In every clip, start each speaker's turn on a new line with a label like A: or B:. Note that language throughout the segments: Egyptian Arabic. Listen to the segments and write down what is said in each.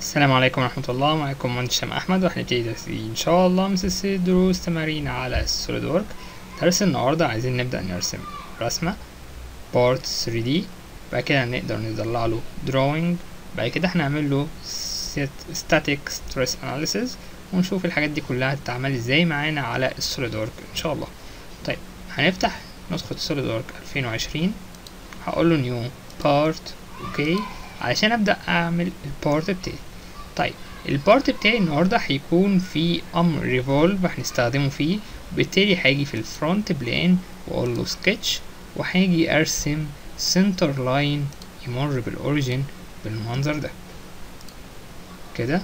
A: السلام عليكم ورحمة الله معكم مهندس هشام أحمد وهنبتدي درسي إن شاء الله من سلسلة دروس تمارين على السوليد وورك درس النهاردة عايزين نبدأ نرسم رسمة بارت 3D بعد كده نقدر نطلع له drawing بعد كده هنعمل له static stress analysis ونشوف الحاجات دي كلها هتتعمل ازاي معانا على السوليد وورك إن شاء الله طيب هنفتح نسخة سوليد وورك 2020 هقول له نيو بارت اوكي علشان ابدا اعمل البارت بتاعي طيب البارت بتاعي النهارده هيكون في امر ريفولف هنستخدمه فيه وبالتالي هاجي في الفرونت بلان واقول له سكتش وهاجي ارسم سنتر لاين يمر بالاوريجين بالمنظر ده كده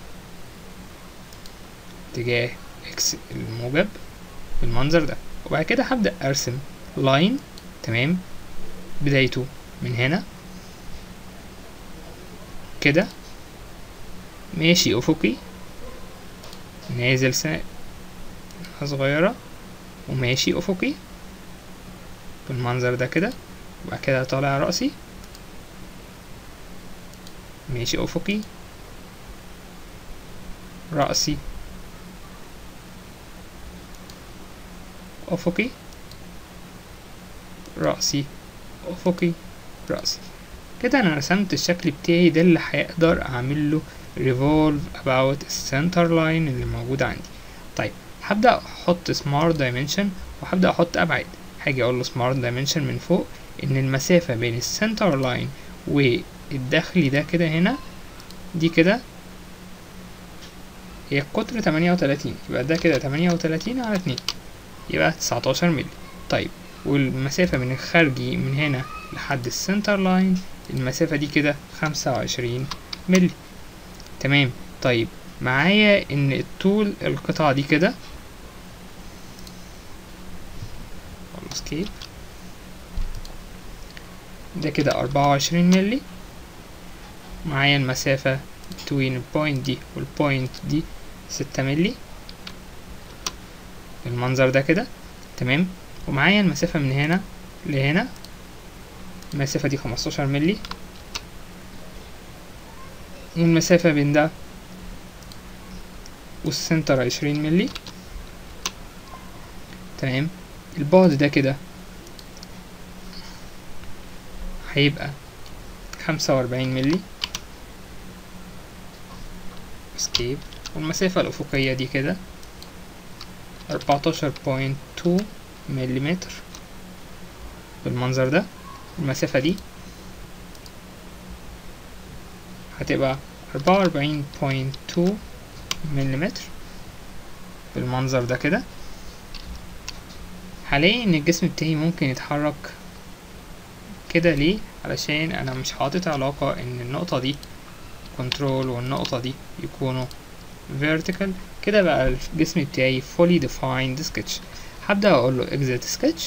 A: اتجاه اكس الموجب بالمنظر ده وبعد كده هبدا ارسم لاين تمام بدايته من هنا كده ماشي افقي نازل سنة صغيرة وماشي افقي بالمنظر ده كده وبعد كده طالع رأسي ماشي افقي رأسي افقي رأسي افقي رأسي كده انا رسمت الشكل بتاعي ده اللي هقدر اعمل له revolve about السنتر لاين اللي موجود عندي طيب هبدأ احط smart dimension وهبدأ احط ابعاد هاجي اقول له smart dimension من فوق ان المسافة بين السنتر لاين والداخلي ده كده هنا دي كده هي القطر تمانية وتلاتين يبقى ده كده تمانية وتلاتين على اتنين يبقى تسعتاشر مللي طيب والمسافة من الخارجي من هنا لحد السنتر لاين المسافة دي كده خمسة وعشرين مللي تمام طيب معايا ان الطول القطعة دي كده اسكيب ده كده أربعة وعشرين مللي معايا المسافة بين البوينت دي والبوينت دي ستة مللي بالمنظر ده كده تمام ومعايا المسافة من هنا لهنا المسافة دي خمستاشر مللي والمسافة بين ده والسنتر عشرين مللي تمام البعد ده كده هيبقى خمسة وأربعين مللي اسكيب والمسافة الأفقية دي كده أربعتاشر بوينت تو مليمتر بالمنظر ده المسافة دي هتبقى أربعة وأربعين بوينت تو مليمتر بالمنظر ده كده هلاقي ان الجسم بتاعي ممكن يتحرك كده ليه علشان انا مش حاطط علاقة ان النقطة دي كنترول والنقطة دي يكونوا vertical كده بقى الجسم بتاعي fully defined sketch هبدأ اقول له exit sketch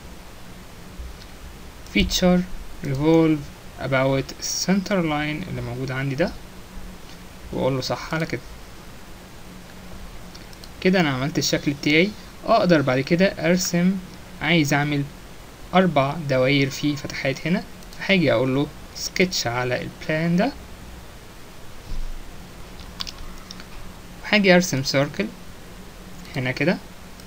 A: feature revolve about center line اللي موجود عندي ده واقول له صح على كده كده انا عملت الشكل بتاعي اقدر بعد كده ارسم عايز اعمل اربع دواير فيه فتحات هنا فهاجي اقول له سكتش على البلان ده هاجي ارسم سيركل هنا كده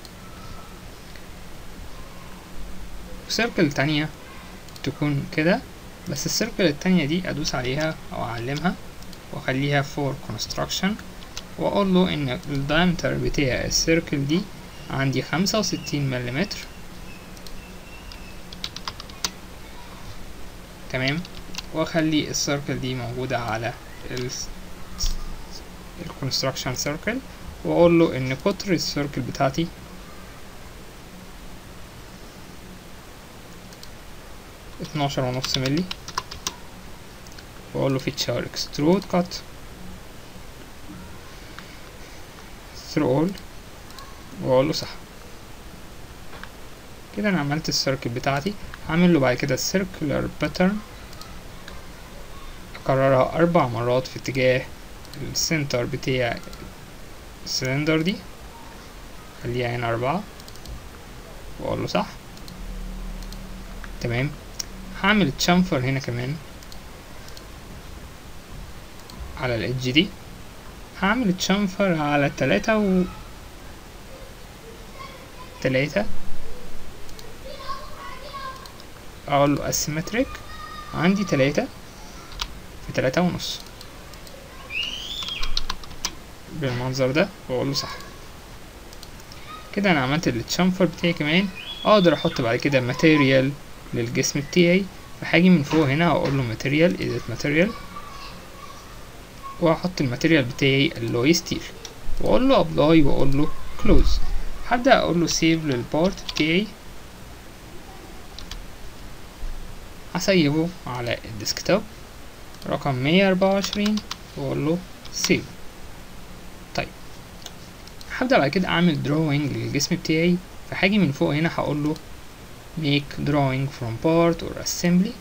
A: وسيركل تانية تكون كده بس السيركل التانية دي ادوس عليها او اعلمها واخليها فور كونستراكشن واقول له ان الدايمتر بتاع السيركل دي عندي خمسة وستين مليمتر تمام واخلي السيركل دي موجودة على الكونستراكشن سيركل واقول له ان قطر السيركل بتاعتي اتناشر ونص ملي واقول له فيتشر اكسترود كات through all واقول له صح كده انا عملت السيركل بتاعتي هعمل له بعد كده السيركلر باترن اكررها اربع مرات في اتجاه السنتر بتاع السلندر دي خليها هنا اربعة واقول له صح تمام هعمل تشامفر هنا كمان على الإدج دي هعمل تشامفر على تلاتة و تلاتة اقول له asymmetric عندي تلاتة في تلاتة ونص بالمنظر ده واقول له صح كده انا عملت التشامفر بتاعي كمان اقدر احط بعد كده ماتيريال للجسم بتاعي فهاجي من فوق هنا واقول له ماتيريال edit ماتيريال وهحط الماتيريال بتاعي اللي ستيل واقول له ابلاي واقول له كلوز هبدأ اقول له سيف للبارت بتاعي هسيبه على الديسكتوب رقم مية أربعة وعشرين وأقول له سيف طيب هبدأ بعد كده أعمل drawing للجسم بتاعي فهاجي من فوق هنا هقول له make drawing from part or assembly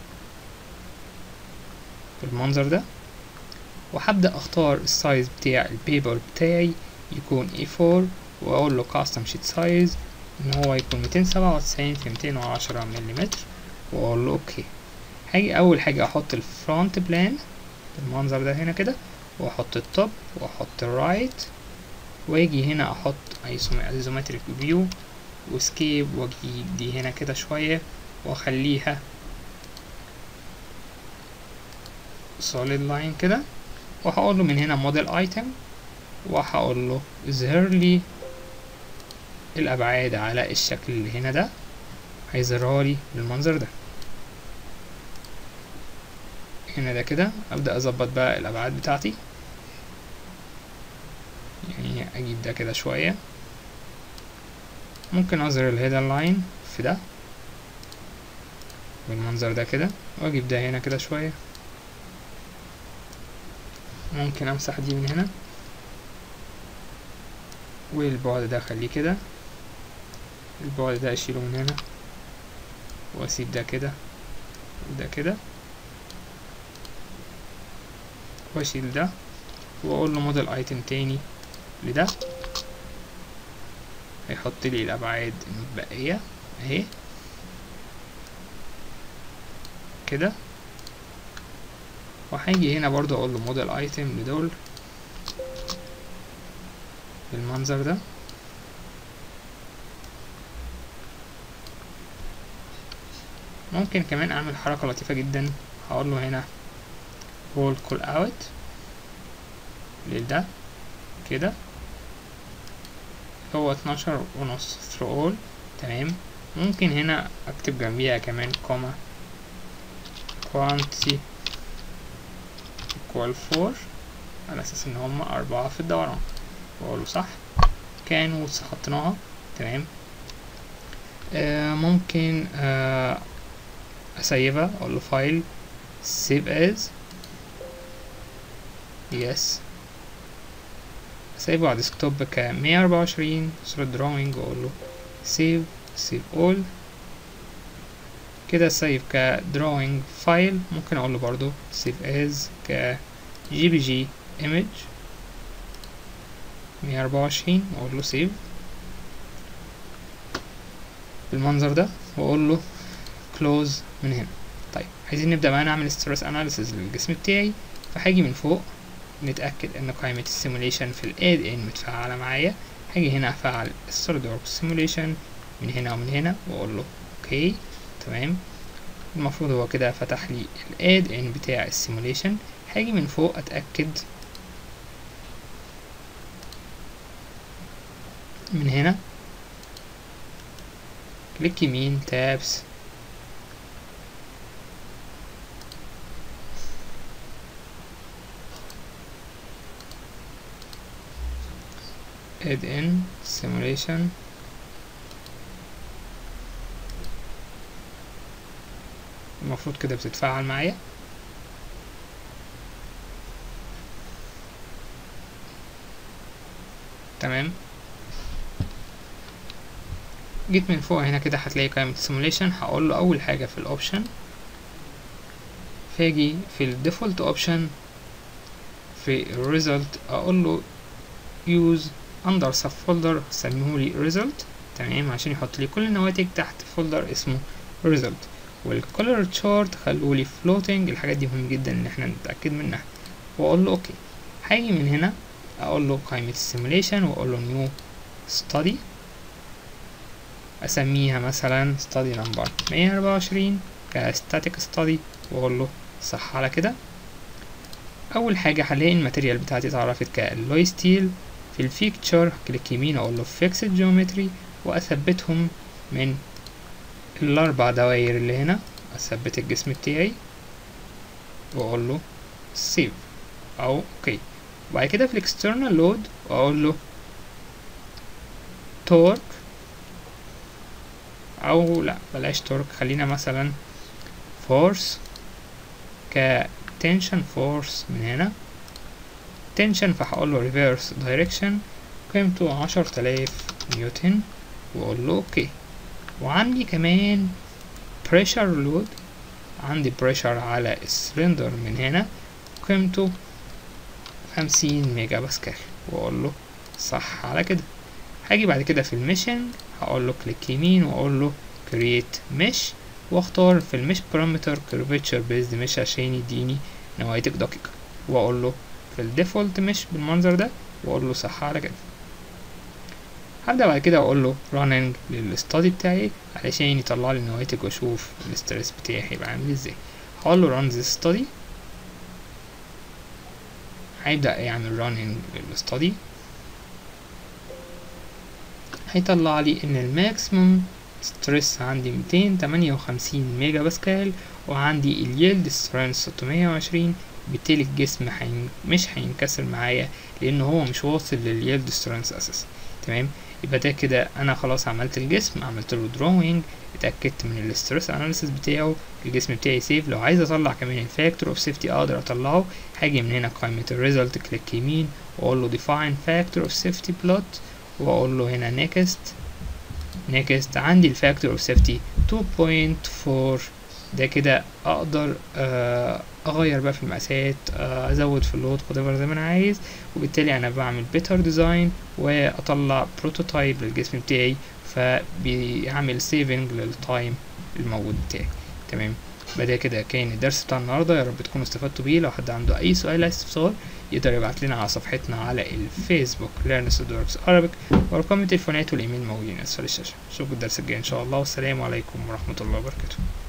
A: بالمنظر ده وهبدأ أختار السايز بتاع البيبر بتاعي يكون A4 وأقول له custom sheet size إن هو يكون ميتين سبعة وتسعين في ميتين وعشرة مليمتر وأقول له أوكي هاجي أول حاجة أحط الفرونت بلان بالمنظر ده هنا كده وأحط التوب وأحط الرايت وأجي هنا أحط ايزومتريك فيو وسكيب وأجي دي هنا كده شوية وأخليها solid line كده وهقول له من هنا موديل ايتم وهقول له اظهر لي الابعاد على الشكل اللي هنا ده هيظهرها لي بالمنظر ده هنا ده كده ابدا اظبط بقى الابعاد بتاعتي يعني اجيب ده كده شويه ممكن اظهر الهيدر لاين في ده بالمنظر ده كده واجيب ده هنا كده شويه ممكن امسح دي من هنا والبعد ده اخليه كده البعد ده اشيله من هنا واسيب ده كده وده كده واشيل ده واقول له موديل ايتم تاني لده هيحط لي الابعاد المتبقيه اهي كده وهاجي هنا برضو اقول له موديل ايتم لدول بالمنظر ده ممكن كمان اعمل حركة لطيفة جدا هقول له هنا هول كول اوت لده كده هو اتناشر ونص through all تمام ممكن هنا اكتب جنبيها كمان كوما quantity equal 4 على اساس ان هما اربعة في الدوران واقوله صح كانوا حطيناها تمام آه ممكن آه اسيبها اقول له فايل save as yes اسيبه على ديسكتوب ك 124 صورة دراونج واقول له save save all كده سيف ك drawing فايل ممكن اقول له برضو save as ك jpg image 124 واقول له save بالمنظر ده واقول له close من هنا طيب عايزين نبدا بقى نعمل stress analysis للجسم بتاعي فهاجي من فوق نتاكد ان قائمه السيموليشن في الاد ان متفعله معايا هاجي هنا افعل السوليد ورك سيموليشن من هنا ومن هنا واقول له اوكي تمام المفروض هو كده فتح لي الاد ان بتاع السيموليشن هاجي من فوق اتاكد من هنا كليك يمين تابس add in simulation المفروض كده بتتفاعل معايا تمام جيت من فوق هنا كده هتلاقي قائمة السيموليشن هقول له أول حاجة في الأوبشن فاجي في الديفولت أوبشن في الريزلت أقول له use under sub folder سميهولي result تمام عشان يحط لي كل النواتج تحت فولدر اسمه result والcolor chart خلولي floating الحاجات دي مهم جدا ان احنا نتأكد منها واقول له اوكي هاجي من هنا اقول له قائمة السيموليشن واقول له نيو ستادي اسميها مثلا ستادي نمبر مية اربعة وعشرين كستاتيك ستادي واقول له صح على كده اول حاجة هلاقي الماتيريال بتاعتي اتعرفت كاللوي ستيل في الفيكتشر كليك يمين اقول له فيكسد جيومتري واثبتهم من الاربع دواير اللي هنا اثبت الجسم بتاعي واقول له سيف او اوكي وبعد كده في الاكسترنال لود واقول له تورك او لا بلاش تورك خلينا مثلا فورس كتنشن فورس من هنا تنشن فهقول له ريفيرس دايركشن قيمته عشر تلاف نيوتن واقول له اوكي وعندي كمان بريشر لود عندي بريشر على السلندر من هنا قيمته خمسين ميجا باسكال واقول له صح على كده هاجي بعد كده في الميشن هقول له كليك يمين واقول له create mesh واختار في المش بارامتر curvature based mesh عشان يديني نواتج دقيقة واقول له في الديفولت مش بالمنظر ده واقول له صح على كده هبدأ بعد كده اقول له running للستادي بتاعي علشان يطلع لي نواتج واشوف الاسترس بتاعي هيبقى عامل ازاي هقول له run this study هيبدأ يعمل running للستادي هيطلع لي ان الماكسيموم ستريس عندي ميتين تمانية وخمسين ميجا باسكال وعندي اليلد سترينث ستمية وعشرين بالتالي الجسم حين مش هينكسر معايا لان هو مش واصل لليلد سترينث اساسا تمام يبقى ده كده انا خلاص عملت الجسم عملت له دروينج اتاكدت من الاسترس اناليسيس بتاعه الجسم بتاعي سيف لو عايز اطلع كمان الفاكتور اوف سيفتي اقدر اطلعه هاجي من هنا قائمه الريزلت كليك يمين واقول له define factor of safety plot واقول له هنا next next عندي الفاكتور اوف سيفتي 2.4 ده كده اقدر آه اغير بقى في المقاسات آه ازود في اللود whatever زي ما انا عايز وبالتالي انا بعمل better design واطلع بروتوتايب للجسم بتاعي فبيعمل saving للتايم الموجود بتاعي تمام ده كده كان الدرس بتاع النهارده يا رب تكونوا استفدتوا بيه لو حد عنده اي سؤال عايز استفسار يقدر يبعت لنا على صفحتنا على الفيسبوك Learn Students Arabic وارقام التليفونات والايميل موجودين اسفل الشاشه اشوفكم الدرس الجاي ان شاء الله والسلام عليكم ورحمه الله وبركاته